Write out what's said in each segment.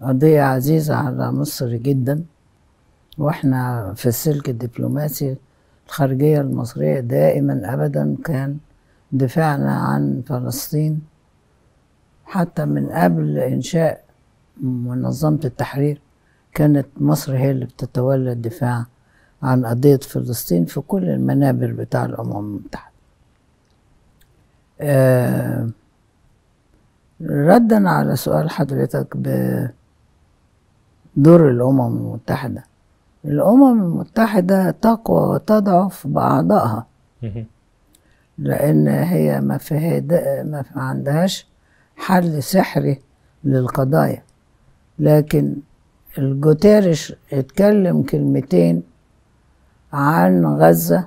قضية عزيزة على مصر جدا واحنا في السلك الدبلوماسي الخارجية المصرية دائما أبدا كان دفاعنا عن فلسطين حتى من قبل إنشاء منظمة التحرير كانت مصر هي اللي بتتولى الدفاع عن قضية فلسطين في كل المنابر بتاع الأمم المتحدة آه ردا على سؤال حضرتك بدور الأمم المتحدة الأمم المتحدة تقوى وتضعف بأعضائها لأن هي ما فيها ما عندهاش حل سحري للقضايا لكن الجوتيرش اتكلم كلمتين عن غزة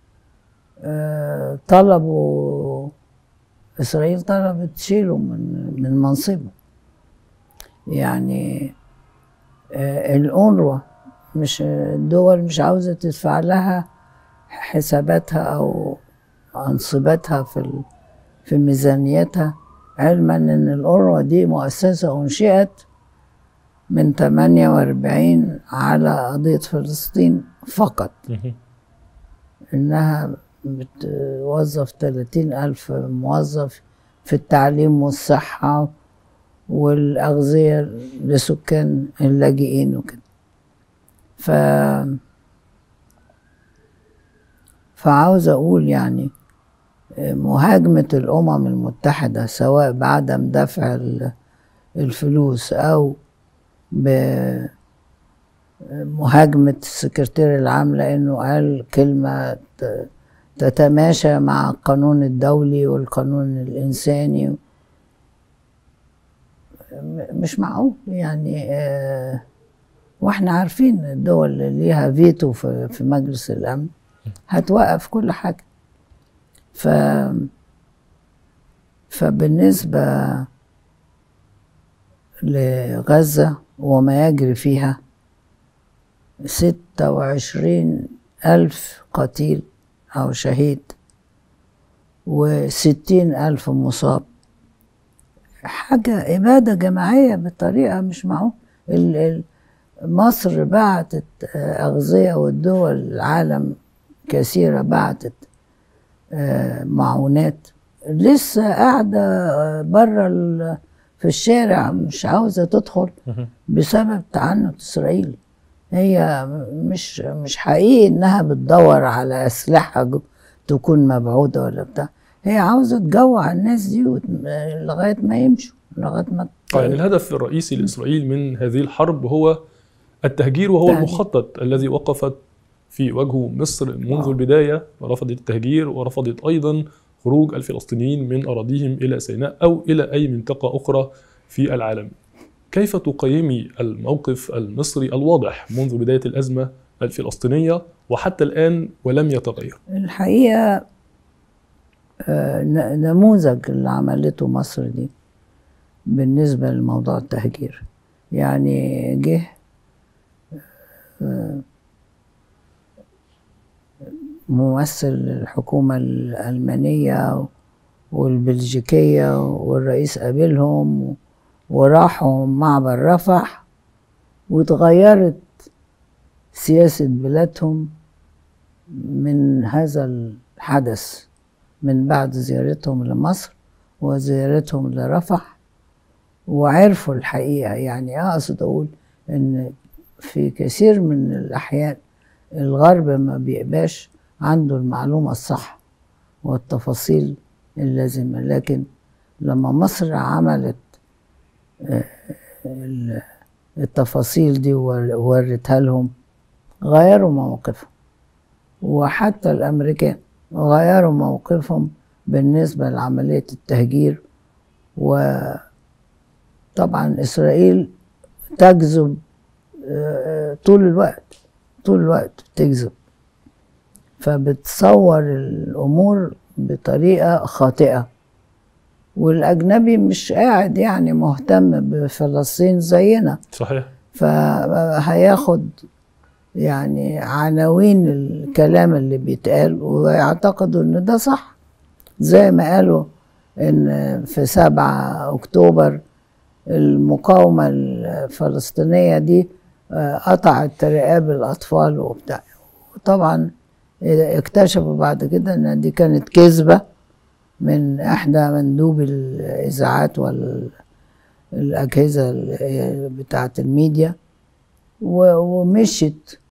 آه، طلبوا إسرائيل طلبت تشيله من من منصبه يعني آه، الأونروا مش الدول مش عاوزة تدفع لها حساباتها أو أنصبتها في في ميزانيتها علما إن الأونروا دي مؤسسة أنشئت من 48 على قضية فلسطين فقط إنها بتوظف 30 ألف موظف في التعليم والصحة والأغذية لسكان اللاجئين وكده ف فعاوز أقول يعني مهاجمة الأمم المتحدة سواء بعدم دفع الفلوس أو بمهاجمة السكرتير العام لأنه قال كلمة تتماشى مع القانون الدولي والقانون الإنساني مش معقول يعني آه واحنا عارفين الدول اللي ليها فيتو في, في مجلس الأمن هتوقف كل حاجة ف فبالنسبة لغزة وما يجري فيها ستة وعشرين ألف قتيل أو شهيد وستين ألف مصاب حاجة إبادة جماعية بطريقة مش معقول مصر بعتت أغذية والدول العالم كثيرة بعتت معونات لسه قاعدة بره في الشارع مش عاوزة تدخل بسبب تعنت إسرائيل هي مش مش حقيقي إنها بتدور على أسلحة تكون مبعودة ولا بتاع هي عاوزة تجوع الناس دي لغاية ما يمشوا لغاية ما يعني الهدف الرئيسي لإسرائيل من هذه الحرب هو التهجير وهو تهجير. المخطط الذي وقفت في وجهه مصر منذ آه. البداية ورفضت التهجير ورفضت أيضا خروج الفلسطينيين من أراضيهم إلى سيناء أو إلى أي منطقة أخرى في العالم كيف تقيمي الموقف المصري الواضح منذ بداية الأزمة الفلسطينية وحتى الآن ولم يتغير الحقيقة نموذج اللي عملته مصر دي بالنسبة لموضوع التهجير يعني جه ممثل الحكومة الألمانية والبلجيكية والرئيس قابلهم وراحوا معبر رفح وتغيرت سياسة بلادهم من هذا الحدث من بعد زيارتهم لمصر وزيارتهم لرفح وعرفوا الحقيقة يعني أقصد أقول إن في كثير من الأحيان الغرب ما بيبقاش عنده المعلومة الصح والتفاصيل اللازمة لكن لما مصر عملت التفاصيل دي وورتها لهم غيروا موقفهم وحتى الأمريكان غيروا موقفهم بالنسبة لعملية التهجير وطبعا إسرائيل تجذب طول الوقت طول الوقت بتكذب فبتصور الأمور بطريقة خاطئة والأجنبي مش قاعد يعني مهتم بفلسطين زينا صحيح فهياخد يعني عناوين الكلام اللي بيتقال ويعتقدوا ان ده صح زي ما قالوا ان في سبعة اكتوبر المقاومة الفلسطينية دي آه، قطعت رقاب الأطفال وبتاع وطبعا اكتشفوا بعد كده إن دي كانت كذبة من إحدى مندوب الإذاعات والأجهزة بتاعة الميديا و- ومشيت